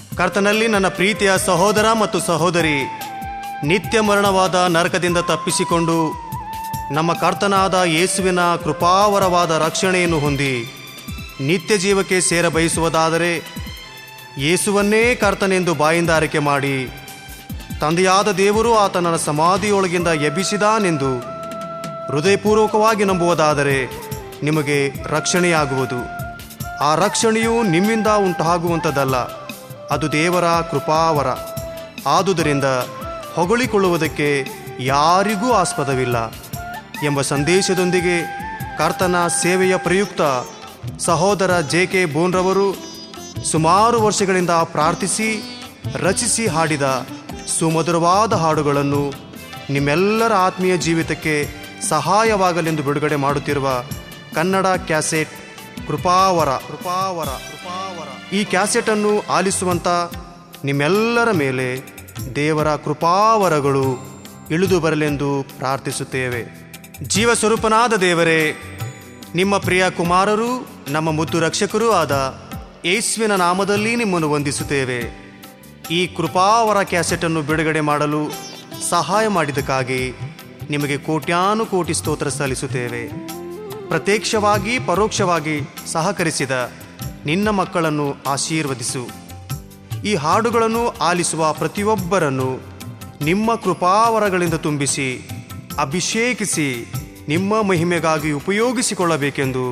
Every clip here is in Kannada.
ಕರ್ತನಲ್ಲಿ ನನ್ನ ಪ್ರೀತಿಯ ಸಹೋದರ ಮತ್ತು ಸಹೋದರಿ ನಿತ್ಯ ಮರಣವಾದ ನರಕದಿಂದ ತಪ್ಪಿಸಿಕೊಂಡು ನಮ್ಮ ಕರ್ತನಾದ ಯೇಸುವಿನ ಕೃಪಾವರವಾದ ರಕ್ಷಣೆಯನ್ನು ಹೊಂದಿ ನಿತ್ಯ ಜೀವಕ್ಕೆ ಸೇರ ಬಯಸುವುದಾದರೆ ಯೇಸುವನ್ನೇ ಕರ್ತನೆಂದು ಬಾಯಿಂದಾರಿಕೆ ಮಾಡಿ ತಂದೆಯಾದ ದೇವರು ಆತನ ಸಮಾಧಿಯೊಳಗಿಂದ ಎಬ್ಬಿಸಿದಾನೆಂದು ಹೃದಯಪೂರ್ವಕವಾಗಿ ನಂಬುವುದಾದರೆ ನಿಮಗೆ ರಕ್ಷಣೆಯಾಗುವುದು ಆ ರಕ್ಷಣೆಯು ನಿಮ್ಮಿಂದ ಉಂಟಾಗುವಂಥದ್ದಲ್ಲ ಅದು ದೇವರ ಕೃಪಾವರ ಆದುದರಿಂದ ಹೊಗಳಿಕೊಳ್ಳುವುದಕ್ಕೆ ಯಾರಿಗೂ ಆಸ್ಪದವಿಲ್ಲ ಎಂಬ ಸಂದೇಶದೊಂದಿಗೆ ಕರ್ತನ ಸೇವೆಯ ಪ್ರಯುಕ್ತ ಸಹೋದರ ಜೆ ಕೆ ಬೋನ್ರವರು ಸುಮಾರು ವರ್ಷಗಳಿಂದ ಪ್ರಾರ್ಥಿಸಿ ರಚಿಸಿ ಹಾಡಿದ ಸುಮಧುರವಾದ ಹಾಡುಗಳನ್ನು ನಿಮ್ಮೆಲ್ಲರ ಆತ್ಮೀಯ ಜೀವಿತಕ್ಕೆ ಸಹಾಯವಾಗಲೆಂದು ಬಿಡುಗಡೆ ಮಾಡುತ್ತಿರುವ ಕನ್ನಡ ಕ್ಯಾಸೆಟ್ ಕೃಪಾವರ ಕೃಪಾವರ ಕೃಪಾವರ ಈ ಕ್ಯಾಸೆಟನ್ನು ಆಲಿಸುವಂತ ನಿಮ್ಮೆಲ್ಲರ ಮೇಲೆ ದೇವರ ಕೃಪಾವರಗಳು ಇಳಿದು ಬರಲೆಂದು ಪ್ರಾರ್ಥಿಸುತ್ತೇವೆ ಜೀವ ಸ್ವರೂಪನಾದ ದೇವರೇ ನಿಮ್ಮ ಪ್ರಿಯ ಕುಮಾರರು ನಮ್ಮ ಮುದ್ದು ರಕ್ಷಕರೂ ಆದ ಯೇಸುವಿನ ನಾಮದಲ್ಲಿ ನಿಮ್ಮನ್ನು ವಂದಿಸುತ್ತೇವೆ ಈ ಕೃಪಾವರ ಕ್ಯಾಸೆಟನ್ನು ಬಿಡುಗಡೆ ಮಾಡಲು ಸಹಾಯ ಮಾಡಿದ್ದಕ್ಕಾಗಿ ನಿಮಗೆ ಕೋಟ್ಯಾನು ಕೋಟಿ ಸ್ತೋತ್ರ ಸಲ್ಲಿಸುತ್ತೇವೆ ಪ್ರತ್ಯಕ್ಷವಾಗಿ ಪರೋಕ್ಷವಾಗಿ ಸಹಕರಿಸಿದ ನಿನ್ನ ಮಕ್ಕಳನ್ನು ಆಶೀರ್ವದಿಸು ಈ ಹಾಡುಗಳನ್ನು ಆಲಿಸುವ ಪ್ರತಿಯೊಬ್ಬರನ್ನು ನಿಮ್ಮ ಕೃಪಾವರಗಳಿಂದ ತುಂಬಿಸಿ ಅಭಿಷೇಕಿಸಿ ನಿಮ್ಮ ಮಹಿಮೆಗಾಗಿ ಉಪಯೋಗಿಸಿಕೊಳ್ಳಬೇಕೆಂದು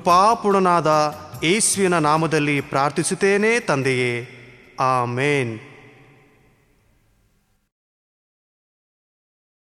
ಕೃಪಾಪೂರ್ಣನಾದ ಯೇಸುವಿನ ನಾಮದಲ್ಲಿ ಪ್ರಾರ್ಥಿಸುತ್ತೇನೆ ತಂದೆಯೇ ಆಮೇನ್